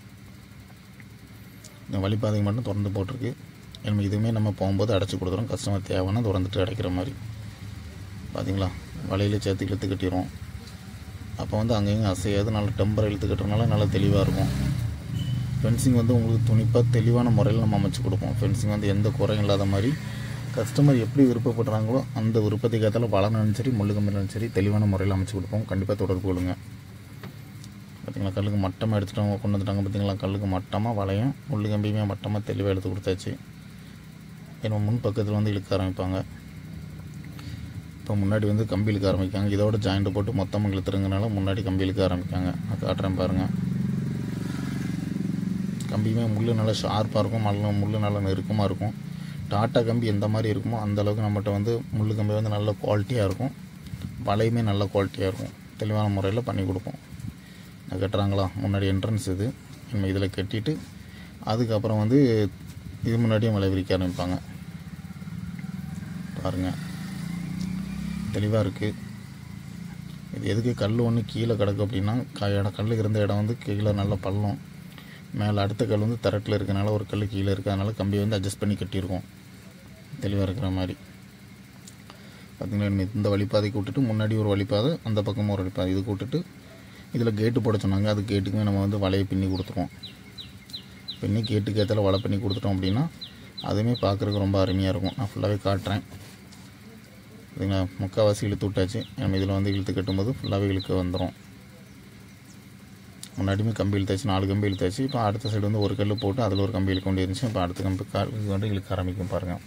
Speaker 1: இந்த வழிபாதைக்கு மட்டும் திறந்து போட்டிருக்கு நம்ம இதுவுமே நம்ம போகும்போது அடைச்சி கொடுத்துறோம் கஸ்டமர் தேவைன்னா திறந்துட்டு அடைக்கிற மாதிரி பார்த்தீங்களா வலையில் சேர்த்து இழுத்து கட்டிடுவோம் அப்போ வந்து அங்கேயும் அசையாது நல்ல டெம்பர் இழுத்து கட்டுறதுனால நல்லா தெளிவாக இருக்கும் ஃபென்சிங் வந்து உங்களுக்கு துணிப்பாக தெளிவான முறையில் நம்ம அமைச்சு கொடுப்போம் ஃபென்சிங் வந்து எந்த குறையும் இல்லாத மாதிரி கஸ்டமர் எப்படி விருப்பப்படுறாங்களோ அந்த விருப்பத்துக்கு ஏற்றால வளர்னாலும் சரி முள்ளு கம்பினாலும் சரி தெளிவான முறையில் அமைச்சு கொடுப்போம் கண்டிப்பாக தொடர்பு கொள்ளுங்க பார்த்தீங்களா கல்லுக்கு மட்டமாக எடுத்துட்டவங்க கொண்டு வந்துட்டாங்க பார்த்தீங்களா கல்லுக்கு மட்டமாக வளையும் முள்ளு கம்பியுமே மட்டமாக தெளிவாக எடுத்து கொடுத்தாச்சு ஏன்னா முன் பக்கத்தில் வந்து இழுக்க ஆரம்பிப்பாங்க இப்போ முன்னாடி வந்து கம்பி இழுக்க ஆரம்பிக்காங்க இதோட ஜாயிண்ட் போட்டு மொத்தமாக இழுத்துறதுனால முன்னாடி கம்பி இழுக்க ஆரம்பிக்காங்க நான் காட்டுறேன் பாருங்கள் கம்பியுமே முள் நல்லா ஷார்ப்பாக இருக்கும் நல்ல முள் நல்லா நெருக்கமாக இருக்கும் டாட்டா கம்பி எந்த மாதிரி இருக்குமோ அந்த அளவுக்கு நம்மகிட்ட வந்து முள் கம்பி வந்து நல்ல குவாலிட்டியாக இருக்கும் வலையுமே நல்ல குவாலிட்டியாக இருக்கும் தெளிவான முறையில் பண்ணி கொடுப்போம் இதை கட்டுறாங்களா முன்னாடி என்ட்ரன்ஸ் இது நம்ம இதில் கட்டிட்டு அதுக்கப்புறம் வந்து இது முன்னாடியும் வலை விரிக்க ஆரம்பிப்பாங்க பாருங்கள் தெளிவாக இருக்குது இது எதுக்கு கல் ஒன்று கீழே கிடக்கு அப்படின்னா க இடம் கல் இருந்த இடம் வந்து கீழே நல்ல பள்ளம் மேலே அடுத்த கல் வந்து தரட்டில் இருக்கனால ஒரு கல் கீழே இருக்குது அதனால் கம்பியை வந்து அட்ஜஸ்ட் பண்ணி கட்டியிருக்கோம் தெளிவாக இருக்கிற மாதிரி பார்த்தீங்களா நம்ம இந்த வழிப்பாதைக்கு விட்டுட்டு முன்னாடி ஒரு வழிப்பாதை அந்த பக்கமும் ஒரு வழிப்பாதை இதுக்கு விட்டுட்டு இதில் கேட்டு போட சொன்னாங்க அது கேட்டுக்குமே நம்ம வந்து வலையை பின்னி கொடுத்துருவோம் பின்னி கேட்டுக்கு ஏற்றால வலை பண்ணி கொடுத்துட்டோம் அப்படின்னா அதுவுமே பார்க்குறதுக்கு ரொம்ப அருமையாக இருக்கும் நான் ஃபுல்லாகவே காட்டுறேன் இதுங்களா முக்கால்வாசி இழுத்து விட்டாச்சு நம்ம இதில் வந்து இழுத்து கட்டும்போது ஃபுல்லாகவே இழுக்க வந்துடும் முன்னாடியுமே கம்பி இழுத்தாச்சு நாலு கம்பி இழுத்தாச்சு இப்போ அடுத்த சைடு வந்து ஒரு கல் போட்டு அதில் ஒரு கம்பி இழுக்க வேண்டி இருந்துச்சு இப்போ அடுத்த கம்பி கால் வந்து இழுக்க ஆரம்பிக்கும் பாருங்கள்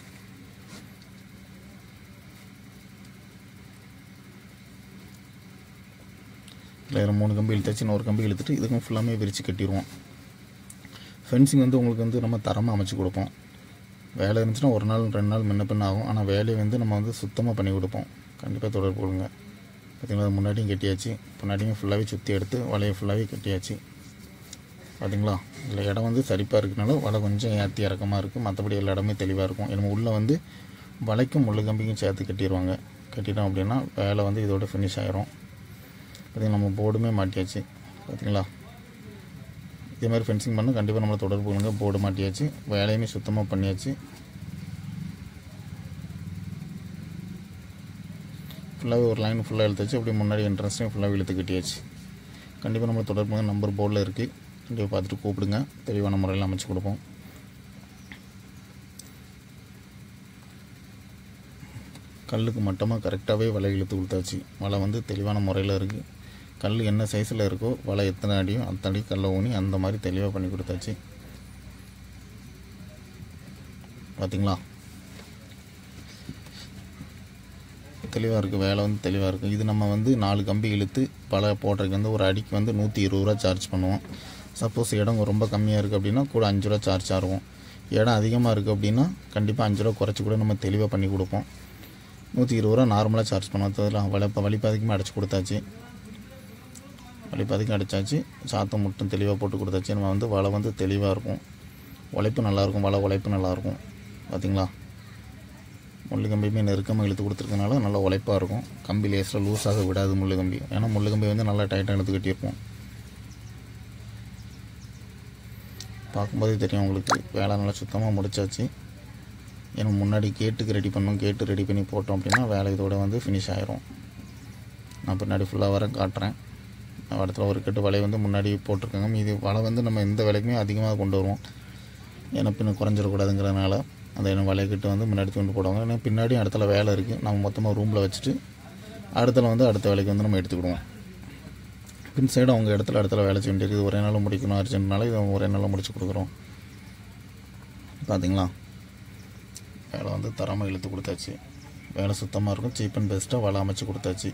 Speaker 1: இதில் மூணு கம்பி இழுத்தாச்சு இன்னொரு கம்பி இழுத்துட்டு இதுக்கும் ஃபுல்லாமே விரித்து கட்டிடுவோம் ஃபென்சிங் வந்து உங்களுக்கு வந்து நம்ம தரமாக அமைச்சு கொடுப்போம் வேலை இருந்துச்சுன்னா ஒரு நாள் ரெண்டு நாள் முன்ன பின்ன ஆகும் ஆனால் வேலையை வந்து நம்ம வந்து சுத்தமாக பண்ணி கொடுப்போம் கண்டிப்பாக தொடர்பு கொள்ளுங்க பார்த்தீங்களா அது முன்னாடியும் கட்டியாச்சு பின்னாடியும் ஃபுல்லாகவே சுற்றி எடுத்து வலையை ஃபுல்லாகவே கட்டியாச்சு பார்த்தீங்களா இதில் இடம் வந்து சரிப்பாக இருக்கனால வலை கொஞ்சம் ஏற்றி இறக்கமாக இருக்குது மற்றபடி எல்லா இடமே தெளிவாக இருக்கும் நம்ம உள்ளே வந்து வலைக்கும் முள்ளு கம்பிக்கும் சேர்த்து கட்டிடுவாங்க கட்டிட்டோம் அப்படின்னா வேலை வந்து இதோட ஃபினிஷ் ஆயிரும் பார்த்தீங்கன்னா நம்ம போர்டுமே மாட்டியாச்சு பார்த்தீங்களா இதே மாதிரி ஃபென்சிங் பண்ண கண்டிப்பாக நம்மளை தொடர்பு கொள்ளுங்க போர்டு மாட்டியாச்சு வேலையுமே சுத்தமாக பண்ணியாச்சு ஃபுல்லாகவே ஒரு லைன் ஃபுல்லாக இழுத்தாச்சு அப்படியே முன்னாடி என்ட்ரன்ஸ்லையும் ஃபுல்லாக இழுத்து கட்டியாச்சு கண்டிப்பாக நம்ம தொடர்பு நம்பர் போர்டில் இருக்குது கண்டிப்பாக பார்த்துட்டு கூப்பிடுங்க தெளிவான முறையில் அமைச்சு கொடுப்போம் கல்லுக்கு மட்டமாக கரெக்டாகவே வலை இழுத்து கொடுத்தாச்சு வலை வந்து தெளிவான முறையில் இருக்குது கல் என்ன சைஸில் இருக்கோ வலை எத்தனை அடியோ அத்தனை அடி கல்லை ஊனி அந்த மாதிரி தெளிவாக பண்ணி கொடுத்தாச்சு பார்த்தீங்களா தெளிவாக இருக்குது வேலை வந்து தெளிவாக இருக்குது இது நம்ம வந்து நாலு கம்பி இழுத்து பல போடுறதுக்கு வந்து ஒரு அடிக்கு வந்து நூற்றி இருபது ரூபா சார்ஜ் பண்ணுவோம் சப்போஸ் இடம் ரொம்ப கம்மியாக இருக்குது அப்படின்னா கூட அஞ்சு ரூபா சார்ஜ் ஆகும் இடம் அதிகமாக இருக்குது அப்படின்னா கண்டிப்பாக அஞ்சு ரூபா குறைச்சி கூட நம்ம தெளிவாக பண்ணி கொடுப்போம் நூற்றி இருபது ரூபா நார்மலாக சார்ஜ் பண்ணுவோம் அதில் வலை இப்போ வழிபாதைக்குமே அடைச்சி கொடுத்தாச்சு வழிபாதைக்கும் அடித்தாச்சு சாத்தம் மட்டும் தெளிவாக போட்டு கொடுத்தாச்சு நம்ம வந்து வலை வந்து தெளிவாக இருக்கும் உழைப்பு நல்லாயிருக்கும் வலை உழைப்பு நல்லாயிருக்கும் பார்த்தீங்களா முள்ளு கம்பியுமே நெருக்கமாக இழுத்து கொடுத்துருக்கனால நல்லா உழைப்பாக இருக்கும் கம்பி லேஸில் லூஸாக விடாது முள்ளு கம்பி ஏன்னா முள்ளு கம்பி வந்து நல்லா டைட்டாக இழுத்து கட்டியிருப்போம் பார்க்கும்போதே தெரியும் உங்களுக்கு வேலை நல்லா சுத்தமாக முடிச்சாச்சு ஏன்னா முன்னாடி கேட்டுக்கு ரெடி பண்ணோம் கேட்டு ரெடி பண்ணி போட்டோம் அப்படின்னா வேலை இதோட வந்து ஃபினிஷ் ஆயிரும் நான் பின்னாடி ஃபுல்லாக வர காட்டுறேன் இடத்துல ஒரு கட்டு வலை வந்து முன்னாடி போட்டிருக்காங்க மீதி வலை வந்து நம்ம எந்த விலைக்குமே அதிகமாக கொண்டு வருவோம் ஏன்னா பின்ன குறைஞ்சிடக்கூடாதுங்கிறதுனால அந்த என்ன வலை கட்டு வந்து முன்னாடி கொண்டு போடுவாங்க ஏன்னா பின்னாடி இடத்துல வேலை இருக்குது நம்ம மொத்தமாக ரூமில் வச்சுட்டு அடுத்துல வந்து அடுத்த வேலைக்கு வந்து நம்ம எடுத்துக்கிடுவோம் பின் சைடு அவங்க இடத்துல இடத்துல வேலை செய்ய வேண்டியது ஒரே நாளில் முடிக்கணும் அர்ஜென்ட்னால இதை ஒரே நாளில் முடிச்சு கொடுக்குறோம் பார்த்தீங்களா வேலை வந்து தரமாக இழுத்து கொடுத்தாச்சு வேலை சுத்தமாக இருக்கும் சீப் அண்ட் பெஸ்ட்டாக வேலை அமைச்சு கொடுத்தாச்சு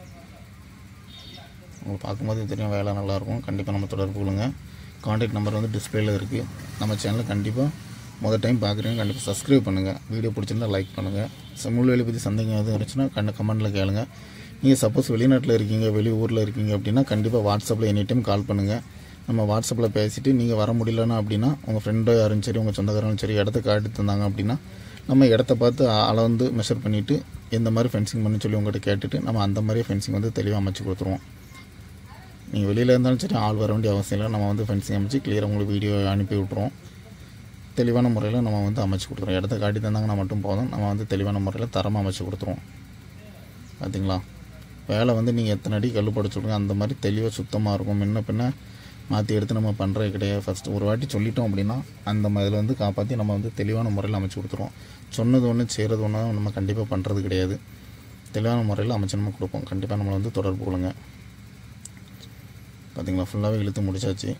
Speaker 1: உங்களுக்கு பார்க்கும்போது தெரியும் வேலை நல்லாயிருக்கும் கண்டிப்பாக நம்ம தொடர்பு கொள்ளுங்க காண்டாக்ட் நம்பர் வந்து டிஸ்பிளேல இருக்குது நம்ம சேனலில் கண்டிப்பாக முதல் டைம் பார்க்குறீங்க கண்டிப்பாக சப்ஸ்கிரைப் பண்ணுங்கள் வீடியோ பிடிச்சிருந்தா லைக் பண்ணுங்கள் முள்வேலி பற்றி சந்தேகம் எதுவும் இருந்துச்சுன்னா கண்ட கமெண்ட்டில் கேளுங்க நீங்கள் சப்போஸ் வெளிநாட்டில் இருக்கீங்க வெளி ஊரில் இருக்கீங்க அப்படின்னா கண்டிப்பாக வாட்ஸ்அப்பில் எனி டைம் கால் பண்ணுங்கள் நம்ம வாட்ஸ்அப்பில் பேசிவிட்டு நீங்கள் வர முடியலன்னா அப்படின்னா உங்கள் ஃப்ரெண்டோ யாரும் சரி உங்கள் சொந்தக்காரங்களும் சரி இடத்த காட்டி தந்தாங்க அப்படின்னா நம்ம இடத்த பார்த்து அளந்து மெஷர் பண்ணிவிட்டு எந்த மாதிரி ஃபென்சிங் பண்ணி சொல்லி உங்கள்கிட்ட கேட்டுட்டு நம்ம அந்த மாதிரியே ஃபென்சிங் வந்து தெளிவாக அமைச்சு கொடுத்துருவோம் நீங்கள் வெளியில் இருந்தாலும் சரி ஆள் வர வேண்டிய அவசியம் இல்லை நம்ம வந்து ஃபென்சிங் அமைச்சு கிளியராக உங்களுக்கு வீடியோ அனுப்பி விட்ருவோம் தெளிவான முறையில் நம்ம வந்து அமைச்சு கொடுத்துருவோம் இடத்த காட்டி தந்தாங்கன்னா மட்டும் போதும் நம்ம வந்து தெளிவான முறையில் தரமாக அமைச்சு கொடுத்துருவோம் பார்த்தீங்களா வேலை வந்து நீங்கள் எத்தனை அடி கல் போட சொல்லுங்க அந்த மாதிரி தெளிவாக சுத்தமாக இருக்கும் முன்ன பின்ன மாற்றி எடுத்து நம்ம பண்ணுறது கிடையாது ஃபஸ்ட்டு ஒரு வாட்டி சொல்லிட்டோம் அப்படின்னா அந்த இதில் வந்து காப்பாற்றி நம்ம வந்து தெளிவான முறையில் அமைச்சு கொடுத்துருவோம் சொன்னது ஒன்று செய்கிறது ஒன்று நம்ம கண்டிப்பாக பண்ணுறது கிடையாது தெளிவான முறையில் அமைச்சு நம்ம கொடுப்போம் கண்டிப்பாக நம்மளை வந்து தொடர்பு கொள்ளுங்க பார்த்தீங்களா ஃபுல்லாகவே இழுத்து முடிச்சாச்சு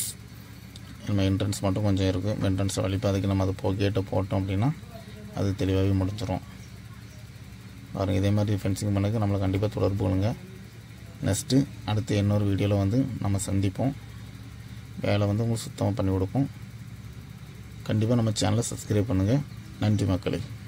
Speaker 1: நம்ம என்ட்ரன்ஸ் மட்டும் கொஞ்சம் இருக்குது என்ட்ரன்ஸ் வழிப்பு அதுக்கு நம்ம அதை போ கேட்டை போட்டோம் அப்படின்னா அது தெளிவாகவே முடிஞ்சிடும் பாருங்கள் இதே மாதிரி ஃபென்சிங் பண்ணதுக்கு நம்மளை கண்டிப்பாக தொடர்பு கொள்ளுங்க நெக்ஸ்ட்டு அடுத்து இன்னொரு வீடியோவில் வந்து நம்ம சந்திப்போம் வேலை வந்து உங்களுக்கு சுத்தமாக பண்ணி கொடுப்போம் கண்டிப்பாக நம்ம சேனலை சப்ஸ்கிரைப் பண்ணுங்கள் நன்றி மக்களே